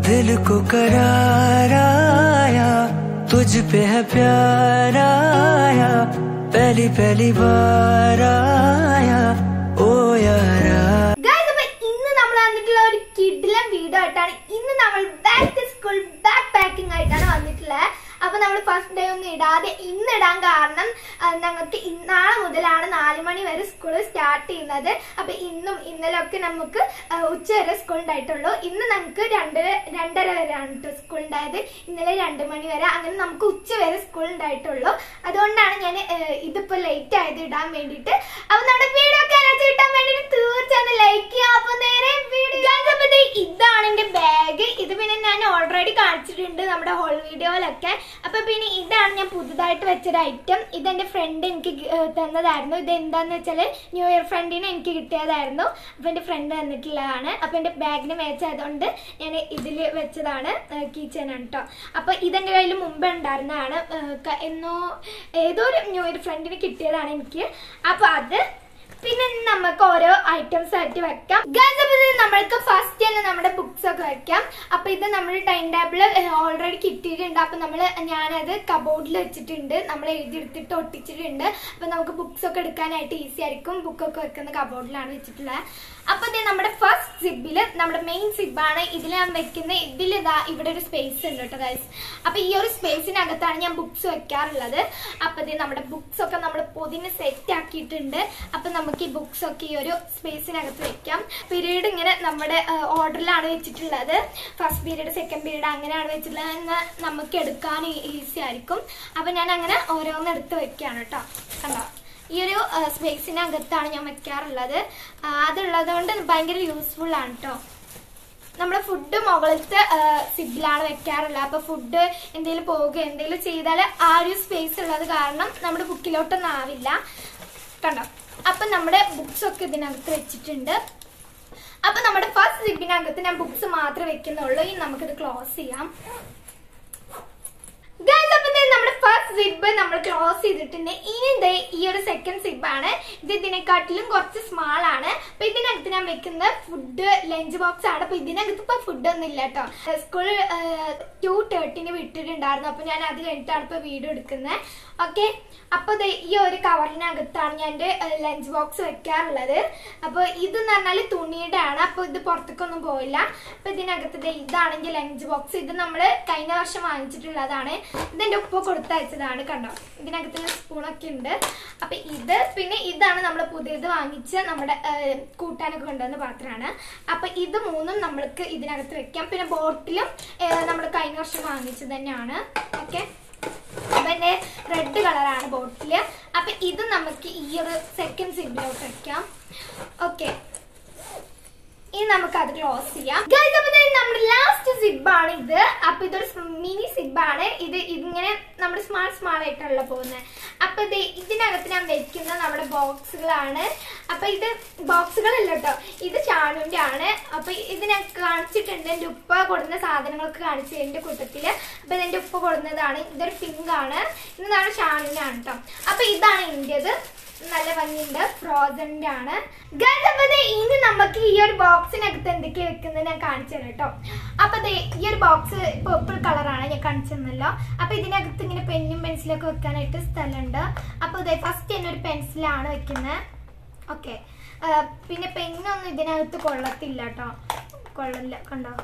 दिल को करार आया तुझ पे है प्यार आया पहली पहली बार आया ओ यारा ഗൈസ് അപ്പൊ ഇന്ന് നമ്മൾ വന്നിട്ടുള്ള ഒരു കിഡിലം വീഡിയോ ആയിട്ടാണ് ഇന്ന് നമ്മൾ back to school back packing ആയിട്ടാണ് വന്നിട്ടുള്ളത് അപ്പൊ നമ്മൾ ഫസ്റ്റ് ഡേ ഒന്നും ഇടാതെ ഇന്ന് ഇടാൻ കാരണം ആ, ഞങ്ങൾക്ക് ഇന്ന് നാളെ മുതലാണ് നാല് മണി വരെ സ്കൂൾ സ്റ്റാർട്ട് ചെയ്യുന്നത് അപ്പൊ ഇന്നും ഇന്നലെ ഒക്കെ നമുക്ക് ആ, ഉച്ച വരെ സ്കൂൾ ഉണ്ടായിട്ടുള്ളൂ ഇന്ന് നമുക്ക് രണ്ടര രണ്ടര വരെയാണ് കേട്ടോ സ്കൂൾ ഉണ്ടായത് ഇന്നലെ രണ്ട് മണി വരെ അങ്ങനെ നമുക്ക് ഉച്ച വരെ സ്കൂൾ ഉണ്ടായിട്ടുള്ളൂ അതുകൊണ്ടാണ് ഞാൻ ഇതിപ്പോ ലേറ്റ് ആയത് ഇടാൻ വേണ്ടിയിട്ട് അപ്പൊ നമ്മുടെ വീഡിയോ ഒക്കെ അതിനകത്ത് കിട്ടാൻ വേണ്ടിയിട്ട് തീർച്ചയായും ലൈക്ക് ചെയ്യാം അപ്പൊ നേരെ വീഡിയോ ഇതാണ് എന്റെ ബാഗ് ഇത് പിന്നെ ഞാൻ ഓൾറെഡി കാണിച്ചിട്ടുണ്ട് നമ്മുടെ ഹോൾ വീഡിയോയിലൊക്കെ അപ്പൊ പിന്നെ ഇതാണ് ഞാൻ പുതുതായിട്ട് വെച്ചൊരു ഐറ്റം ഇത് എന്റെ ഫ്രണ്ട് എനിക്ക് ഗി- ഏർ തന്നതായിരുന്നു ഇത് എന്താന്ന് വെച്ചാല് ന്യൂ ഇയർ ഫ്രണ്ടിന് എനിക്ക് കിട്ടിയതായിരുന്നു അപ്പൊ എന്റെ ഫ്രണ്ട് തന്നിട്ടുള്ളതാണ് അപ്പൊ എന്റെ ബാഗിന് മാച്ച് ആയതുകൊണ്ട് ഞാൻ ഇതിൽ വെച്ചതാണ് കീച്ചൻ ആണ് കേട്ടോ അപ്പൊ ഇതെന്റെ കയ്യിൽ മുമ്പ് ഉണ്ടായിരുന്നതാണ് ഏർ ക- എന്നോ ഏതോ ഒരു ന്യൂ ഇയർ ഫ്രണ്ടിന് കിട്ടിയതാണ് എനിക്ക് അപ്പൊ അത് പിന്നെ നമുക്ക് ഓരോ ഐറ്റംസ് ആയിട്ട് വെക്കാം Guys, അപ്പൊ ഇത് നമ്മൾക്ക് ഫസ്റ്റ് തന്നെ നമ്മുടെ ബുക്സ് ഒക്കെ വെക്കാം അപ്പൊ ഇത് നമ്മൾ ടൈം ടേബിൾ ഓൾറെഡി കിട്ടിയിട്ടുണ്ട് അപ്പൊ നമ്മൾ ഞാനത് കബോർഡിൽ വെച്ചിട്ടുണ്ട് നമ്മൾ എഴുതിയെടുത്തിട്ട് ഒട്ടിച്ചിട്ടുണ്ട് അപ്പൊ നമുക്ക് ബുക്സ് ഒക്കെ എടുക്കാനായിട്ട് ഈസി ആയിരിക്കും ബുക്കൊക്കെ വെക്കുന്ന കബോർഡിലാണ് വെച്ചിട്ടുള്ളത് അപ്പൊ ഇത് നമ്മുടെ ഫസ്റ്റ് സിബില് നമ്മുടെ മെയിൻ സിബാണ് ഇതിൽ ഞാൻ വെക്കുന്ന ഇതിൽ ഇതാ ഇവിടെ ഒരു സ്പേസ് ഉണ്ട് കേട്ടോ ഗൈസ് അപ്പൊ ഈ ഒരു സ്പേസിനകത്താണ് ഞാൻ ബുക്സ് വെക്കാറുള്ളത് അപ്പൊ ഇത് നമ്മുടെ ബുക്സ് ഒക്കെ നമ്മൾ പൊതിന് സെറ്റ് ആക്കിയിട്ടുണ്ട് അപ്പൊ നമുക്ക് ഈ ബുക്സ് ഒക്കെ ഈ ഒരു സ്പേസിനകത്ത് വെക്കാം പീരീഡ് ഇങ്ങനെ നമ്മുടെ ഓർഡറിലാണ് വെച്ചിട്ടുള്ളത് ഫസ്റ്റ് പീരീഡ് സെക്കൻഡ് പീരീഡ് അങ്ങനെയാണ് വെച്ചിട്ടുള്ളത് എന്ന് നമുക്ക് എടുക്കാൻ ഈസി ആയിരിക്കും അപ്പൊ ഞാൻ അങ്ങനെ ഓരോന്ന് എടുത്ത് വെക്കുകയാണ് കേട്ടോ കണ്ടോ ഈ ഒരു സ്പേസിനകത്താണ് ഞാൻ വെക്കാറുള്ളത് ആ, അതുള്ളത് കൊണ്ട് ഭയങ്കര യൂസ്ഫുൾ ആണ് കേട്ടോ നമ്മൾ ഫുഡ് മുകളിലത്തെ സിബിലാണ് വെക്കാറുള്ളത് അപ്പൊ ഫുഡ് എന്തെങ്കിലും പോവുക എന്തെങ്കിലും ചെയ്താൽ ആ ഒരു സ്പേസ് ഉള്ളത് കാരണം നമ്മുടെ ബുക്കിലോട്ടൊന്നും ആവില്ല കണ്ടോ അപ്പൊ നമ്മുടെ ബുക്സ് ഒക്കെ ഇതിനകത്ത് വെച്ചിട്ടുണ്ട് അപ്പൊ നമ്മുടെ ഫസ്റ്റ് സിബിനകത്ത് ഞാൻ ബുക്സ് മാത്രമേ വെക്കുന്നുള്ളൂ ഇനി നമുക്കിത് ക്ലോസ് ചെയ്യാം Guys, അപ്പൊ ദേ നമ്മുടെ ഫസ്റ്റ് സിബ് നമ്മൾ ക്ലോസ് ചെയ്തിട്ടുണ്ട് ഇനി ദേ ഈ ഒരു സെക്കൻഡ് സിബ് ആണ് ഇത് ഇതിനെക്കാട്ടിലും കുറച്ച് സ്മാൾ ആണ് അപ്പൊ ഇതിനകത്ത് ഞാൻ വെക്കുന്ന ഫുഡ് ലഞ്ച് ബോക്സ് ആണ് അപ്പൊ ഇതിനകത്ത് ഇപ്പൊ ഫുഡ് ഒന്നും ഇല്ല കേട്ടോ സ്കൂൾ ടു തേർട്ടിന് വിട്ടിട്ടുണ്ടായിരുന്നു അപ്പൊ ഞാൻ അത് കഴിഞ്ഞിട്ടാണ് ഇപ്പൊ വീഡിയോ എടുക്കുന്നത് ഓക്കെ അപ്പൊ ദേ ഈ ഒരു കവറിനകത്താണ് ഞാൻ എന്റെ ലഞ്ച് ബോക്സ് വെക്കാറുള്ളത് അപ്പൊ ഇത് എന്ന് പറഞ്ഞാല് തുണിയുടെ ആണ് അപ്പൊ ഇത് പുറത്തേക്കൊന്നും പോയില്ല അപ്പൊ ഇതിനകത്ത് ദേ ഇതാണെങ്കിൽ ലഞ്ച് ബോക്സ് ഇത് നമ്മള് കഴിഞ്ഞ വർഷം വാങ്ങിച്ചിട്ടുള്ളതാണ് ഇതെന്റെ ഉപ്പ കൊടുത്തയച്ചതാണ് കണ്ടോ ഇതിനകത്ത് സ്പൂണൊക്കെ ഉണ്ട് അപ്പൊ ഇത് പിന്നെ ഇതാണ് നമ്മൾ പുതിയത് വാങ്ങിച്ച് നമ്മുടെ ഏഹ്, കൂട്ടാനൊക്കെ കൊണ്ടുവന്ന പാത്രമാണ് അപ്പൊ ഇത് മൂന്നും നമ്മൾക്ക് ഇതിനകത്ത് വെക്കാം പിന്നെ ബോട്ടിലും നമ്മൾ കഴിഞ്ഞ വർഷം വാങ്ങിച്ചത് തന്നെയാണ് ഓക്കെ അപ്പൊ എന്റെ റെഡ് കളറാണ് ബോട്ടില് അപ്പൊ ഇത് നമുക്ക് ഈ ഒരു സെക്കൻഡ് സിബിലോട്ട് വെക്കാം ഓക്കെ ഇനി നമുക്ക് അത് ക്ലോസ് ചെയ്യാം Guys, അപ്പൊ ദേ നമ്മുടെ ലാസ്റ്റ് സിബാണ് ഇത് അപ്പൊ ഇതൊരു മിനി സിബാണ് ഇത് ഇങ്ങനെ നമ്മുടെ സ്മാൾ സ്മാൾ ആയിട്ടുള്ള പോകുന്നത് അപ്പൊ ഇത് ഇതിനകത്ത് ഞാൻ വെക്കുന്ന നമ്മുടെ ബോക്സുകളാണ് അപ്പൊ ഇത് ബോക്സുകളല്ല കേട്ടോ ഇത് ഷാനുവിന്റെ ആണ് അപ്പൊ ഇതിനെ കാണിച്ചിട്ടുണ്ട് എന്റെ ഉപ്പ കൊടുക്കുന്ന സാധനങ്ങളൊക്കെ കാണിച്ചു എന്റെ കൂട്ടത്തില് അപ്പൊ ഇതെന്റെ ഉപ്പ കൊടുക്കുന്നതാണ് ഇതൊരു പിങ്ക് ആണ് ഇതാണ് ഷാനുവിനാണ് കേട്ടോ അപ്പൊ ഇതാണ് ഇന്റേത് നല്ല ഭംഗിയുണ്ട് ഫ്രോസന്റെ ആണ് Guys, അപ്പൊ ദേ ഇനി നമുക്ക് ഈ ഒരു ബോക്സിനകത്ത് എന്തൊക്കെയാ വെക്കുന്നത് ഞാൻ കാണിച്ചു തരാം കേട്ടോ അപ്പൊ ദേ ഈ ഒരു ബോക്സ് പേർപ്പിൾ കളറാണ് ഞാൻ കാണിച്ചു തന്നല്ലോ അപ്പൊ ഇതിനകത്ത് ഇങ്ങനെ പെന്നും പെൻസിലൊക്കെ വെക്കാനായിട്ട് സ്ഥലമുണ്ട് അപ്പൊ ദേ ഫസ്റ്റ് തന്നെ ഒരു പെൻസിലാണ് വെക്കുന്നത് ഓക്കെ പിന്നെ പെന്നൊന്നും ഇതിനകത്ത് കൊള്ളത്തില്ല കേട്ടോ കൊള്ളില്ല കണ്ടോ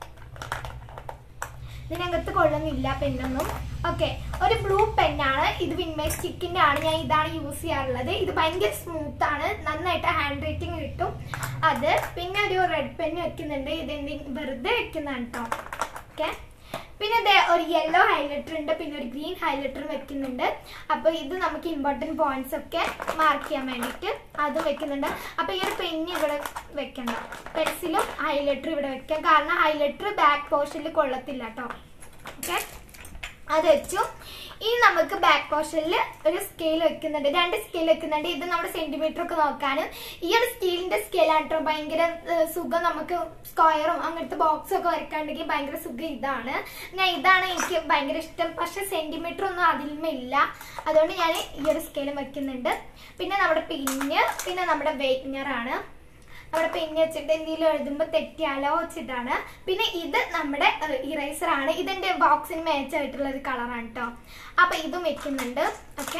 ഇതിനകത്ത് കൊള്ളുന്നില്ല പെന്നൊന്നും ഓക്കെ ഒരു ബ്ലൂ പെന്നാണ് ഇത് വിൻമേ സ്റ്റിക്കിന്റെ ആണ് ഞാൻ ഇതാണ് യൂസ് ചെയ്യാറുള്ളത് ഇത് ഭയങ്കര സ്മൂത്ത് ആണ് നന്നായിട്ട് ഹാൻഡ് റൈറ്റിംഗ് കിട്ടും അത് പിന്നെ ഒരു റെഡ് പെൻ വെക്കുന്നുണ്ട് ഇത് എന്തെങ്കിലും വെറുതെ വെക്കുന്നതാണ് കേട്ടോ ഓക്കെ പിന്നെ ദേ ഒരു യെല്ലോ ഹൈലൈറ്റർ ഉണ്ട് പിന്നെ ഒരു ഗ്രീൻ ഹൈലൈറ്റർ വെക്കുന്നുണ്ട് അപ്പൊ ഇത് നമുക്ക് ഇമ്പോർട്ടന്റ് പോയിന്റ്സ് ഒക്കെ മാർക്ക് ചെയ്യാൻ വേണ്ടിയിട്ട് അത് വെക്കുന്നുണ്ട് അപ്പൊ ഈ ഒരു പെന്ന് ഇവിടെ വെക്കണ്ട പെൻസിലും ഹൈലൈറ്റർ ഇവിടെ വെക്കാം കാരണം ഹൈലൈറ്റർ ബാക്ക് പോർഷനിൽ കൊള്ളത്തില്ല കേട്ടോ ഓക്കെ അത് വെച്ചു ഇനി നമുക്ക് ബാക്ക് പോർഷനിൽ ഒരു സ്കെയിൽ വെക്കുന്നുണ്ട് രണ്ട് സ്കെയിൽ വെക്കുന്നുണ്ട് ഇത് നമ്മുടെ സെന്റിമീറ്റർ ഒക്കെ നോക്കാനും ഈ ഒരു സ്റ്റീലിന്റെ സ്കെയിലാണ് കേട്ടോ ഭയങ്കര ഏഹ്, സുഖം നമുക്ക് സ്ക്വയറും അങ്ങനത്തെ ബോക്സും ഒക്കെ വരക്കാണ്ടെങ്കിൽ ഭയങ്കര സുഖം ഇതാണ് ഞാൻ ഇതാണ് എനിക്ക് ഭയങ്കര ഇഷ്ടം പക്ഷെ സെന്റിമീറ്റർ ഒന്നും അതിലുമേ ഇല്ല അതുകൊണ്ട് ഞാൻ ഈ ഒരു സ്കെയിലും വെക്കുന്നുണ്ട് പിന്നെ നമ്മുടെ പിന്ന് പിന്നെ നമ്മുടെ വെയ്റ്റ്നർ ആണ് അവിടെ പെന്ന് വെച്ചിട്ട് എന്തെങ്കിലും എഴുതുമ്പോൾ തെറ്റിയാലോ വെച്ചിട്ടാണ് പിന്നെ ഇത് നമ്മുടെ ഇറേസർ ആണ് ഇതെന്റെ ബോക്സിന് മാച്ച് ആയിട്ടുള്ള ഒരു കളറാണ് കേട്ടോ അപ്പൊ ഇതും വെക്കുന്നുണ്ട് ഓക്കെ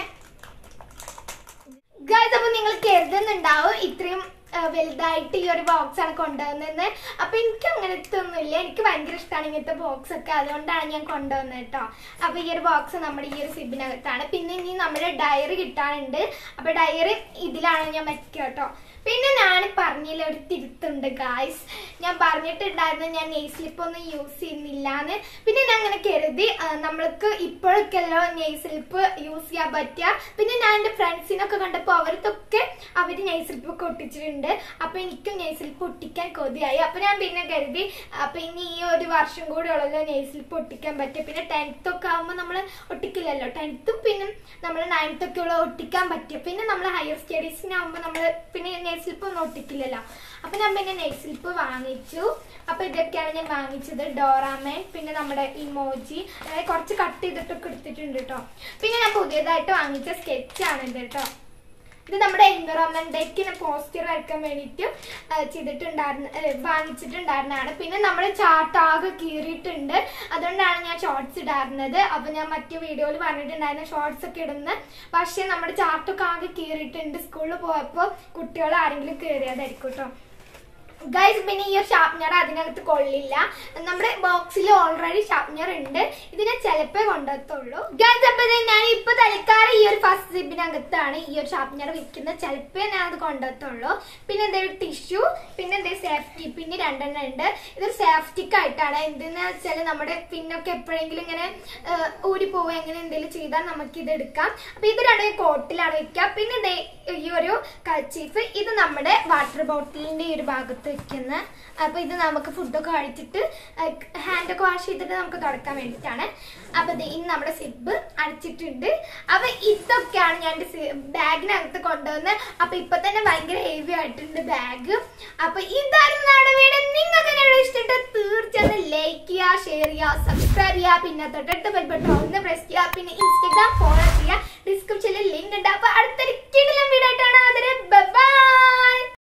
ഗൈസ് അപ്പൊ നിങ്ങൾ കരുതുന്നുണ്ടാവും ഇത്രയും ആ, വലുതായിട്ട് ഈ ഒരു ബോക്സ് ആണ് കൊണ്ടുവന്നത് അപ്പൊ എനിക്ക് അങ്ങനത്തെ ഒന്നുമില്ല എനിക്ക് ഭയങ്കര ഇഷ്ടമാണ് ഇങ്ങനത്തെ ബോക്സ് ഒക്കെ അതുകൊണ്ടാണ് ഞാൻ കൊണ്ടുവന്നത് കേട്ടോ അപ്പൊ ഈ ഒരു ബോക്സ് നമ്മുടെ ഈ ഒരു സിബിനകത്താണ് പിന്നെ ഇനി നമ്മുടെ ഡയറി കിട്ടാനുണ്ട് അപ്പൊ ഡയറി ഇതിലാണ് ഞാൻ വെക്കുക കേട്ടോ പിന്നെ ഞാൻ പറഞ്ഞതിൽ ഒരു തിരുത്തുണ്ട് ഗായ്സ് ഞാൻ പറഞ്ഞിട്ടുണ്ടായിരുന്നു ഞാൻ നെയ് സ്ലിപ്പ് ഒന്നും യൂസ് ചെയ്യുന്നില്ലാന്ന് പിന്നെ ഞാൻ അങ്ങനെ കരുതി ആ, നമ്മൾക്ക് ഇപ്പോഴൊക്കെയല്ലോ നെയ് സ്ലിപ്പ് യൂസ് ചെയ്യാൻ പറ്റുക പിന്നെ ഞാൻ എൻ്റെ ഫ്രണ്ട്സിനൊക്കെ കണ്ടപ്പോൾ അവർക്കൊക്കെ അവർ നെയ് സ്ലിപ്പ് ഒക്കെ ഒട്ടിച്ചിട്ടുണ്ട് അപ്പൊ എനിക്കും നെയ് സ്ലിപ്പ് ഒട്ടിക്കാൻ കൊതിയായി അപ്പൊ ഞാൻ പിന്നെ കരുതി അപ്പൊ ഇനി ഈ ഒരു വർഷം കൂടെ ഉള്ളല്ലോ നെയ് സ്ലിപ്പ് ഒട്ടിക്കാൻ പറ്റുക പിന്നെ ടെൻത്ത് ഒക്കെ ആകുമ്പോൾ നമ്മൾ ഒട്ടിക്കില്ലല്ലോ ടെൻത്തും പിന്നെ നമ്മൾ നയൻത്ത് ഒക്കെ ഉള്ള ഒട്ടിക്കാൻ പറ്റും പിന്നെ നമ്മൾ ഹയർ സ്റ്റഡീസിനാകുമ്പോൾ നമ്മൾ പിന്നെ നെയ് സ്ലിപ്പ് ഒന്നും ഒട്ടിക്കില്ലല്ലോ അപ്പൊ ഞാൻ പിന്നെ നെയ് സ്ലിപ്പ് വാങ്ങിച്ചു അപ്പൊ ഇതൊക്കെയാണ് ഞാൻ വാങ്ങിച്ചത് ഡോറാമേൻ പിന്നെ നമ്മുടെ ഇമോജി അതായത് കുറച്ച് കട്ട് ചെയ്തിട്ടൊക്കെ എടുത്തിട്ടുണ്ട് കേട്ടോ പിന്നെ ഞാൻ പുതിയതായിട്ട് വാങ്ങിച്ച സ്കെച്ചാണ് ഇത് കേട്ടോ ഇത് നമ്മുടെ എൻവറോൺമെന്റ് ഡേക്കിന് പോസ്റ്റർ വരയ്ക്കാൻ വേണ്ടിയിട്ട് ആ, ചെയ്തിട്ടുണ്ടായിരുന്ന ഏ, വാങ്ങിച്ചിട്ടുണ്ടായിരുന്നതാണ് പിന്നെ നമ്മുടെ ചാർട്ട് ആകെ കീറിയിട്ടുണ്ട് അതുകൊണ്ടാണ് ഞാൻ ഷോർട്സ് ഇടാറുന്നത് അപ്പൊ ഞാൻ മറ്റു വീഡിയോയിൽ പറഞ്ഞിട്ടുണ്ടായിരുന്നു ഷോർട്സ് ഒക്കെ ഇടുന്നത് പക്ഷെ നമ്മുടെ ചാർട്ടൊക്കെ ആകെ കീറിയിട്ടുണ്ട് സ്കൂളിൽ പോയപ്പോൾ കുട്ടികൾ ആരെങ്കിലും കയറിയതായിരിക്കും കേട്ടോ ഗൈസ് പിന്നെ ഈ ഒരു ഷാർപ്നർ അതിനകത്ത് കൊള്ളില്ല നമ്മുടെ ബോക്സിൽ ഓൾറെഡി ഷാർപ്നർ ഉണ്ട് ഇതിനെ ചിലപ്പോ കൊണ്ടെത്തുള്ളൂ ഗൈസ് അപ്പൊ ദേ ഞാൻ ഇപ്പൊ തൽക്കാലം ഈ ഒരു ഫസ്റ്റ് സിബിനകത്താണ് ഈ ഒരു ഷാർപ്നർ വെക്കുന്നത് ചിലപ്പോ ഞാൻ അത് കൊണ്ടെത്തുള്ളൂ പിന്നെ എന്തെങ്കിലും ടിഷ്യൂ പിന്നെ എന്തെങ്കിലും സേഫ്റ്റി പിന്നെ രണ്ടെണ്ണം ഉണ്ട് ഇതൊരു സേഫ്റ്റിക്ക് ആയിട്ടാണ് എന്തെന്ന് വെച്ചാൽ നമ്മുടെ പിന്നൊക്കെ എപ്പോഴെങ്കിലും ഇങ്ങനെ ഏഹ്, ഊരി പോവുക എങ്ങനെ എന്തെങ്കിലും ചെയ്താൽ നമുക്ക് ഇത് എടുക്കാം അപ്പൊ ഇത് രണ്ടും കോട്ടിലാണ് വെക്കുക പിന്നെ ദേ ഈ ഒരു കച്ചീഫ് ഇത് നമ്മുടെ വാട്ടർ ബോട്ടിലിന്റെ ഈ ഒരു ഭാഗത്ത് വെക്കുന്ന അപ്പൊ ഇത് നമുക്ക് ഫുഡൊക്കെ കഴിച്ചിട്ട് ഹാൻഡൊക്കെ വാഷ് ചെയ്തിട്ട് നമുക്ക് തുടക്കാൻ വേണ്ടിയിട്ടാണ് അപ്പൊ ദേ ഇന്ന് നമ്മുടെ സിബ് അടച്ചിട്ടുണ്ട് അപ്പൊ ഇതൊക്കെയാണ് ഞാൻ ബാഗിനകത്ത് കൊണ്ടുവന്ന് അപ്പൊ ഇപ്പൊ തന്നെ ഭയങ്കര ഹെവി ആയിട്ടുണ്ട് ബാഗ് അപ്പൊ ഇതായിരുന്നു നമ്മുടെ വീട് നിങ്ങൾക്ക് എന്നോട് ഇഷ്ടപ്പെട്ട തീർച്ചയായും ലൈക്ക് ചെയ്യുക ഷെയർ ചെയ്യുക സബ്സ്ക്രൈബ് ചെയ്യുക പിന്നെ തൊട്ടടുത്ത് ബെൽബട്ടൺ ഒന്ന് പ്രസ് ചെയ്യുക പിന്നെ ഇൻസ്റ്റഗ്രാം ഫോളോ ചെയ്യുക ഡിസ്ക്രിപ്ഷനിൽ ലിങ്ക് ഉണ്ട് അപ്പൊ അടുത്തൊരു കിടിലം വീഡിയോ ആയിട്ടാണ് അതിന് ബൈ